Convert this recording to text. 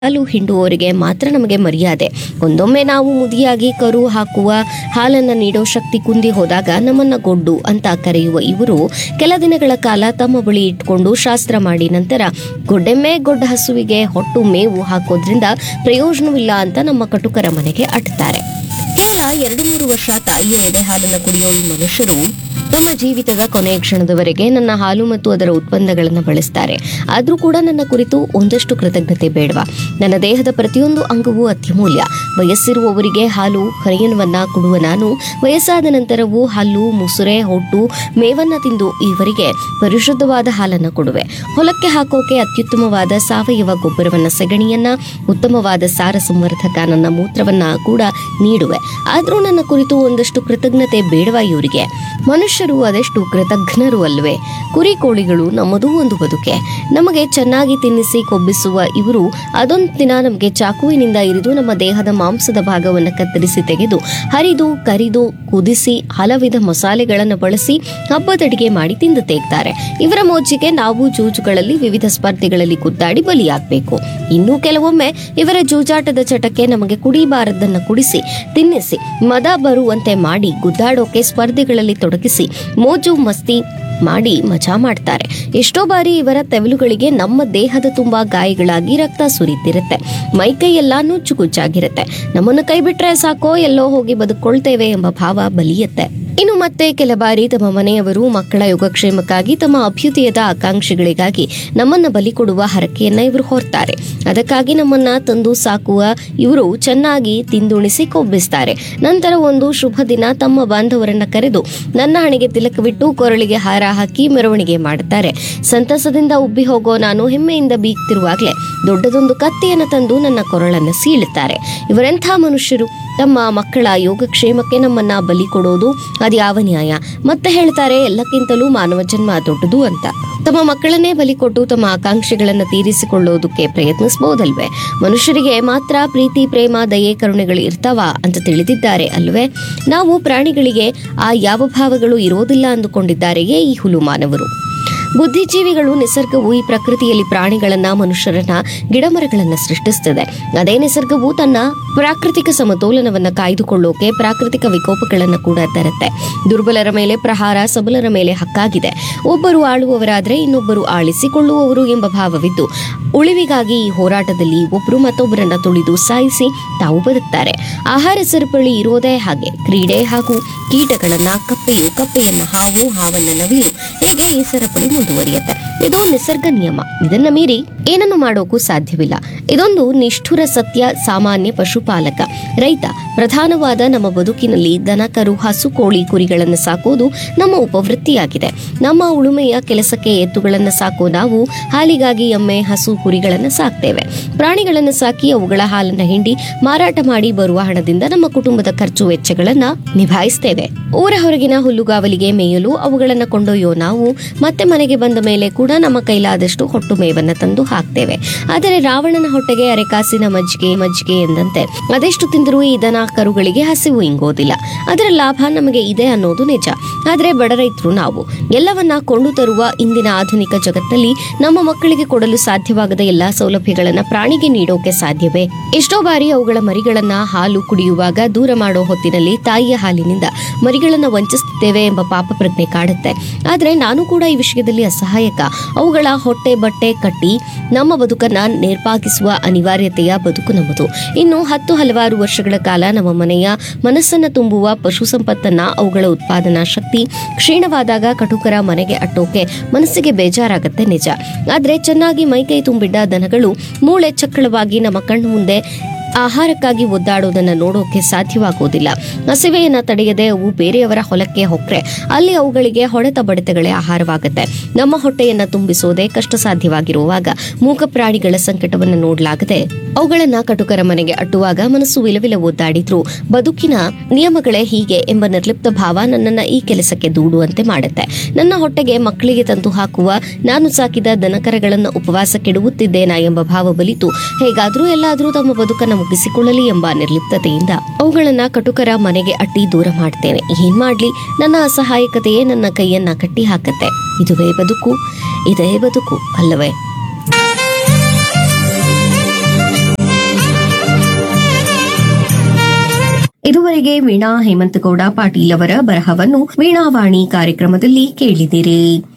ಹಾಲು ಹಿಂಡುವವರಿಗೆ ಮಾತ್ರ ನಮಗೆ ಮರ್ಯಾದೆ ಒಂದೊಮ್ಮೆ ನಾವು ಮುದಿಯಾಗಿ ಕರು ಹಾಕುವ ಹಾಲನ್ನು ನೀಡೋ ಶಕ್ತಿ ಕುಂದಿ ಹೋದಾಗ ನಮ್ಮನ್ನ ಗೊಡ್ಡು ಅಂತ ಕರೆಯುವ ಇವರು ಕೆಲ ದಿನಗಳ ಕಾಲ ತಮ್ಮ ಬಳಿ ಇಟ್ಕೊಂಡು ಶಾಸ್ತ್ರ ಮಾಡಿ ನಂತರ ಗೊಡ್ಡೆಮ್ಮೆ ಗೊಡ್ಡ ಹಸುವಿಗೆ ಹೊಟ್ಟು ಮೇವು ಹಾಕೋದ್ರಿಂದ ಪ್ರಯೋಜನವಿಲ್ಲ ಅಂತ ನಮ್ಮ ಕಟುಕರ ಮನೆಗೆ ಅಟ್ತಾರೆ ಕೇವಲ ಎರಡು ಮೂರು ವರ್ಷ ತಾಯಿಯ ಎದೆ ಹಾಲನ್ನು ಕುಡಿಯೋ ಈ ಮನುಷ್ಯರು ತಮ್ಮ ಜೀವಿತದ ಕೊನೆಯ ಕ್ಷಣದವರೆಗೆ ನನ್ನ ಹಾಲು ಮತ್ತು ಅದರ ಉತ್ಪನ್ನಗಳನ್ನು ಬಳಸ್ತಾರೆ ಆದರೂ ಕೂಡ ನನ್ನ ಕುರಿತು ಒಂದಷ್ಟು ಕೃತಜ್ಞತೆ ಬೇಡವಾ ನನ್ನ ದೇಹದ ಪ್ರತಿಯೊಂದು ಅಂಗವೂ ಅತ್ಯಮೂಲ್ಯ ವಯಸ್ಸಿರುವವರಿಗೆ ಹಾಲು ಹರಿಯನವನ್ನ ಕೊಡುವ ನಾನು ವಯಸ್ಸಾದ ನಂತರವೂ ಹಲ್ಲು ಮುಸುರೆ ಹೊಟ್ಟು ಮೇವನ್ನ ತಿಂದು ಇವರಿಗೆ ಪರಿಶುದ್ಧವಾದ ಹಾಲನ್ನು ಕೊಡುವೆ ಹೊಲಕ್ಕೆ ಹಾಕೋಕೆ ಅತ್ಯುತ್ತಮವಾದ ಸಾವಯವ ಗೊಬ್ಬರವನ್ನ ಸಗಣಿಯನ್ನ ಉತ್ತಮವಾದ ಸಾರ ಸಂವರ್ಧಕ ನನ್ನ ಮೂತ್ರವನ್ನ ಕೂಡ ನೀಡುವೆ ಆದರೂ ನನ್ನ ಕುರಿತು ಒಂದಷ್ಟು ಕೃತಜ್ಞತೆ ಬೇಡವಾ ಇವರಿಗೆ ಮನುಷ್ಯರು ಅದೆಷ್ಟು ಕೃತಜ್ಞರು ಅಲ್ವೇ ಕುರಿ ಕೋಳಿಗಳು ನಮ್ಮದೂ ಒಂದು ಬದುಕೆ ನಮಗೆ ಚೆನ್ನಾಗಿ ತಿನ್ನಿಸಿ ಕೊಬ್ಬಿಸುವ ಇವರು ಅದೊಂದು ದಿನ ನಮಗೆ ಚಾಕುವಿನಿಂದ ಇರಿದು ನಮ್ಮ ದೇಹದ ಮಾಂಸದ ಭಾಗವನ್ನು ಕತ್ತರಿಸಿ ತೆಗೆದು ಹರಿದು ಕರಿದು ಕುದಿಸಿ ಹಲವಿಧ ಮಸಾಲೆಗಳನ್ನು ಬಳಸಿ ಹಬ್ಬದಡಿಗೆ ಮಾಡಿ ತಿಂದು ತೆಗ್ತಾರೆ ಇವರ ಮೋಜಿಗೆ ನಾವು ಜೂಜುಗಳಲ್ಲಿ ವಿವಿಧ ಸ್ಪರ್ಧೆಗಳಲ್ಲಿ ಗುದ್ದಾಡಿ ಬಲಿಯಾಗಬೇಕು ಇನ್ನು ಕೆಲವೊಮ್ಮೆ ಇವರ ಜೂಜಾಟದ ಚಟಕ್ಕೆ ನಮಗೆ ಕುಡಿಬಾರದನ್ನ ಕುಡಿಸಿ ತಿನ್ನಿಸಿ ಮದ ಬರುವಂತೆ ಮಾಡಿ ಗುದ್ದಾಡೋಕೆ ಸ್ಪರ್ಧೆಗಳಲ್ಲಿ ತೊಡಗಿಸಿ ಮೋಜು ಮಸ್ತಿ ಮಾಡಿ ಮಜಾ ಮಾಡ್ತಾರೆ ಎಷ್ಟೋ ಬಾರಿ ಇವರ ತೆವಲುಗಳಿಗೆ ನಮ್ಮ ದೇಹದ ತುಂಬಾ ಗಾಯಗಳಾಗಿ ರಕ್ತ ಸುರಿತಿರುತ್ತೆ ಮೈಕೈ ಎಲ್ಲ ನುಚ್ಚುಗುಚ್ಚಾಗಿರುತ್ತೆ ನಮ್ಮನ್ನು ಕೈ ಬಿಟ್ರೆ ಸಾಕೋ ಎಲ್ಲೋ ಹೋಗಿ ಬದುಕೊಳ್ತೇವೆ ಎಂಬ ಭಾವ ಬಲಿಯತ್ತೆ ಇನ್ನು ಮತ್ತೆ ಕೆಲ ಬಾರಿ ತಮ್ಮ ಮನೆಯವರು ಮಕ್ಕಳ ಯೋಗಕ್ಷೇಮಕ್ಕಾಗಿ ತಮ್ಮ ಅಭ್ಯುದಯದ ಆಕಾಂಕ್ಷೆಗಳಿಗಾಗಿ ನಮ್ಮನ್ನ ಬಲಿ ಕೊಡುವ ಹರಕೆಯನ್ನ ಇವರು ಹೊರ್ತಾರೆ ಅದಕ್ಕಾಗಿ ನಮ್ಮನ್ನ ತಂದು ಸಾಕುವ ಇವರು ಚೆನ್ನಾಗಿ ತಿಂದುಣಿಸಿ ಕೊಬ್ಬಿಸ್ತಾರೆ ನಂತರ ಒಂದು ಶುಭ ದಿನ ತಮ್ಮ ಬಾಂಧವರನ್ನ ಕರೆದು ನನ್ನ ಹಣೆಗೆ ತಿಲಕವಿಟ್ಟು ಕೊರಳಿಗೆ ಹಾರ ಹಾಕಿ ಮೆರವಣಿಗೆ ಮಾಡುತ್ತಾರೆ ಸಂತಸದಿಂದ ಉಬ್ಬಿ ಹೋಗೋ ನಾನು ಹೆಮ್ಮೆಯಿಂದ ಬೀಗ್ತಿರುವಾಗಲೇ ದೊಡ್ಡದೊಂದು ಕತ್ತಿಯನ್ನು ತಂದು ನನ್ನ ಕೊರಳನ್ನು ಸೀಳುತ್ತಾರೆ ಇವರೆಂಥ ಮನುಷ್ಯರು ತಮ್ಮ ಮಕ್ಕಳ ಯೋಗಕ್ಷೇಮಕ್ಕೆ ನಮ್ಮನ್ನ ಬಲಿ ಕೊಡೋದು ಅದ್ಯಾವ ನ್ಯಾಯ ಮತ್ತೆ ಹೇಳ್ತಾರೆ ಎಲ್ಲಕ್ಕಿಂತಲೂ ಮಾನವ ಜನ್ಮ ದೊಡ್ಡದು ಅಂತ ತಮ್ಮ ಮಕ್ಕಳನ್ನೇ ಬಲಿ ಕೊಟ್ಟು ತಮ್ಮ ಆಕಾಂಕ್ಷೆಗಳನ್ನು ತೀರಿಸಿಕೊಳ್ಳೋದಕ್ಕೆ ಪ್ರಯತ್ನಿಸಬಹುದಲ್ವೇ ಮನುಷ್ಯರಿಗೆ ಮಾತ್ರ ಪ್ರೀತಿ ಪ್ರೇಮ ದಯೆ ಕರುಣೆಗಳು ಇರ್ತಾವ ಅಂತ ತಿಳಿದಿದ್ದಾರೆ ಅಲ್ವೇ ನಾವು ಪ್ರಾಣಿಗಳಿಗೆ ಆ ಯಾವ ಭಾವಗಳು ಇರೋದಿಲ್ಲ ಅಂದುಕೊಂಡಿದ್ದಾರೆಯೇ ಈ ಹುಲು ಮಾನವರು ಬುದ್ಧಿಜೀವಿಗಳು ನಿಸರ್ಗವು ಈ ಪ್ರಕೃತಿಯಲ್ಲಿ ಪ್ರಾಣಿಗಳನ್ನ ಮನುಷ್ಯರನ್ನ ಗಿಡಮರಗಳನ್ನ ಸೃಷ್ಟಿಸುತ್ತದೆ ಅದೇ ನಿಸರ್ಗವು ತನ್ನ ಪ್ರಾಕೃತಿಕ ಸಮತೋಲನವನ್ನ ಕಾಯ್ದುಕೊಳ್ಳೋಕೆ ಪ್ರಾಕೃತಿಕ ವಿಕೋಪಗಳನ್ನ ಕೂಡ ತರುತ್ತೆ ದುರ್ಬಲರ ಮೇಲೆ ಪ್ರಹಾರ ಸಬಲರ ಮೇಲೆ ಹಕ್ಕಾಗಿದೆ ಒಬ್ಬರು ಆಳುವವರಾದ್ರೆ ಇನ್ನೊಬ್ಬರು ಆಳಿಸಿಕೊಳ್ಳುವವರು ಎಂಬ ಭಾವವಿದ್ದು ಉಳಿವಿಗಾಗಿ ಈ ಹೋರಾಟದಲ್ಲಿ ಒಬ್ಬರು ಮತ್ತೊಬ್ಬರನ್ನ ತುಳಿದು ಸಾಯಿಸಿ ತಾವು ಬದುಕ್ತಾರೆ ಆಹಾರ ಸರಪಳಿ ಇರೋದೇ ಹಾಗೆ ಕ್ರೀಡೆ ಹಾಗೂ ಕೀಟಗಳನ್ನ ಕಪ್ಪೆಯು ಕಪ್ಪೆಯನ್ನ ಹಾವು ಹಾವನ್ನ ನವಿಲು ಹೀಗೆ ಈ ಸರಪಳಿ ಮುಂದುವರಿಯುತ್ತೆ ಇದು ನಿಸರ್ಗ ನಿಯಮ ಇದನ್ನ ಮೀರಿ ಏನನ್ನು ಮಾಡೋಕು ಸಾಧ್ಯವಿಲ್ಲ ಇದೊಂದು ನಿಷ್ಠುರ ಸತ್ಯ ಸಾಮಾನ್ಯ ಪಶುಪಾಲಕ ರೈತ ಪ್ರಧಾನವಾದ ನಮ್ಮ ಬದುಕಿನಲ್ಲಿ ದನ ಕರು ಹಸು ಕೋಳಿ ಕುರಿಗಳನ್ನು ಸಾಕೋದು ನಮ್ಮ ಉಪವೃತ್ತಿಯಾಗಿದೆ ನಮ್ಮ ಉಳುಮೆಯ ಕೆಲಸಕ್ಕೆ ಎತ್ತುಗಳನ್ನು ಸಾಕೋ ನಾವು ಹಾಲಿಗಾಗಿ ಎಮ್ಮೆ ಹಸು ಕುರಿಗಳನ್ನು ಸಾಕ್ತೇವೆ ಪ್ರಾಣಿಗಳನ್ನು ಸಾಕಿ ಅವುಗಳ ಹಾಲನ್ನ ಹಿಂಡಿ ಮಾರಾಟ ಮಾಡಿ ಬರುವ ಹಣದಿಂದ ನಮ್ಮ ಕುಟುಂಬದ ಖರ್ಚು ವೆಚ್ಚಗಳನ್ನ ನಿಭಾಯಿಸ್ತೇವೆ ಊರ ಹೊರಗಿನ ಹುಲ್ಲುಗಾವಲಿಗೆ ಮೇಯಲು ಅವುಗಳನ್ನ ಕೊಂಡೊಯ್ಯೋ ನಾವು ಮತ್ತೆ ಮನೆಗೆ ಬಂದ ಮೇಲೆ ಕೂಡ ನಮ್ಮ ಕೈಲಾದಷ್ಟು ಹೊಟ್ಟು ಮೇವನ್ನ ತಂದು ಹಾಕ್ತೇವೆ ಆದರೆ ರಾವಣನ ಹೊಟ್ಟೆಗೆ ಅರೆಕಾಸಿನ ಮಜ್ಜಿಗೆ ಮಜ್ಜಿಗೆ ಎಂದಂತೆ ಅದೆಷ್ಟು ತಿಂದರೂ ಈ ದನ ಕರುಗಳಿಗೆ ಹಸಿವು ಇಂಗೋದಿಲ್ಲ ಅದರ ಲಾಭ ನಮಗೆ ಇದೆ ಅನ್ನೋದು ನಿಜ ಆದರೆ ಬಡ ರೈತರು ನಾವು ಎಲ್ಲವನ್ನ ಕೊಂಡು ತರುವ ಇಂದಿನ ಆಧುನಿಕ ಜಗತ್ತಲ್ಲಿ ನಮ್ಮ ಮಕ್ಕಳಿಗೆ ಕೊಡಲು ಸಾಧ್ಯವಾಗದ ಎಲ್ಲಾ ಸೌಲಭ್ಯಗಳನ್ನ ಪ್ರಾಣಿಗೆ ನೀಡೋಕೆ ಸಾಧ್ಯವೇ ಎಷ್ಟೋ ಬಾರಿ ಅವುಗಳ ಮರಿಗಳನ್ನ ಹಾಲು ಕುಡಿಯುವಾಗ ದೂರ ಮಾಡೋ ಹೊತ್ತಿನಲ್ಲಿ ತಾಯಿಯ ಹಾಲಿನಿಂದ ಮರಿಗಳನ್ನ ವಂಚಿಸುತ್ತೇವೆ ಎಂಬ ಪಾಪ ಪ್ರಜ್ಞೆ ಕಾಡುತ್ತೆ ಆದ್ರೆ ನಾನು ಕೂಡ ಈ ವಿಷಯದಲ್ಲಿ ಅಸಹಾಯಕ ಅವುಗಳ ಹೊಟ್ಟೆ ಬಟ್ಟೆ ಕಟ್ಟಿ ನಮ್ಮ ಬದುಕನ್ನ ನೇರ್ಪಾಗಿಸುವ ಅನಿವಾರ್ಯತೆಯ ಬದುಕು ನಮ್ಮದು ಇನ್ನು ಹತ್ತು ಹಲವಾರು ವರ್ಷಗಳ ಕಾಲ ನಮ್ಮ ಮನೆಯ ಮನಸ್ಸನ್ನ ತುಂಬುವ ಪಶು ಸಂಪತ್ತನ್ನ ಅವುಗಳ ಉತ್ಪಾದನಾ ಶಕ್ತಿ ಕ್ಷೀಣವಾದಾಗ ಕಟುಕರ ಮನೆಗೆ ಅಟ್ಟೋಕೆ ಮನಸ್ಸಿಗೆ ಬೇಜಾರಾಗತ್ತೆ ನಿಜ ಆದ್ರೆ ಚೆನ್ನಾಗಿ ಮೈಕೈ ತುಂಬಿದ್ದ ದನಗಳು ಮೂಳೆ ಚಕ್ಕಳವಾಗಿ ನಮ್ಮ ಕಣ್ಣು ಮುಂದೆ ಆಹಾರಕ್ಕಾಗಿ ಒದ್ದಾಡೋದನ್ನ ನೋಡೋಕೆ ಸಾಧ್ಯವಾಗೋದಿಲ್ಲ ಹಸಿವೆಯನ್ನ ತಡೆಯದೆ ಅವು ಬೇರೆಯವರ ಹೊಲಕ್ಕೆ ಹೊಕ್ರೆ ಅಲ್ಲಿ ಅವುಗಳಿಗೆ ಹೊಡೆತ ಬಡಿತಗಳೇ ಆಹಾರವಾಗುತ್ತೆ ನಮ್ಮ ಹೊಟ್ಟೆಯನ್ನ ತುಂಬಿಸೋದೇ ಕಷ್ಟ ಸಾಧ್ಯವಾಗಿರುವಾಗ ಮೂಕ ಪ್ರಾಣಿಗಳ ಸಂಕಟವನ್ನ ನೋಡಲಾಗದೆ ಅವುಗಳನ್ನ ಕಟುಕರ ಮನೆಗೆ ಅಟ್ಟುವಾಗ ಮನಸ್ಸು ವಿಲವಿಲ ಒದ್ದಾಡಿದ್ರು ಬದುಕಿನ ನಿಯಮಗಳೇ ಹೀಗೆ ಎಂಬ ನಿರ್ಲಿಪ್ತ ಭಾವ ನನ್ನನ್ನ ಈ ಕೆಲಸಕ್ಕೆ ದೂಡುವಂತೆ ಮಾಡುತ್ತೆ ನನ್ನ ಹೊಟ್ಟೆಗೆ ಮಕ್ಕಳಿಗೆ ತಂದು ಹಾಕುವ ನಾನು ಸಾಕಿದ ದನಕರಗಳನ್ನ ಉಪವಾಸ ಕೆಡುವುತ್ತಿದ್ದೇನಾ ಎಂಬ ಭಾವ ಬಲಿತು ಹೇಗಾದ್ರೂ ಎಲ್ಲಾದ್ರೂ ತಮ್ಮ ಬದುಕನ್ನ ಮುಗಿಸಿಕೊಳ್ಳಲಿ ಎಂಬ ನಿರ್ಲಿಪ್ತತೆಯಿಂದ ಅವುಗಳನ್ನ ಕಟುಕರ ಮನೆಗೆ ಅಟ್ಟಿ ದೂರ ಮಾಡ್ತೇನೆ ಏನ್ ಮಾಡ್ಲಿ ನನ್ನ ಅಸಹಾಯಕತೆಯೇ ನನ್ನ ಕೈಯನ್ನ ಕಟ್ಟಿ ಹಾಕತ್ತೆ ಇದುವೇ ಬದುಕು ಇದೇ ಬದುಕು ಅಲ್ಲವೇ ಇದುವರೆಗೆ ವೀಣಾ ಹೇಮಂತಗೌಡ ಪಾಟೀಲ್ ಅವರ ಬರಹವನ್ನು ವೀಣಾವಾಣಿ ಕಾರ್ಯಕ್ರಮದಲ್ಲಿ ಕೇಳಿದಿರಿ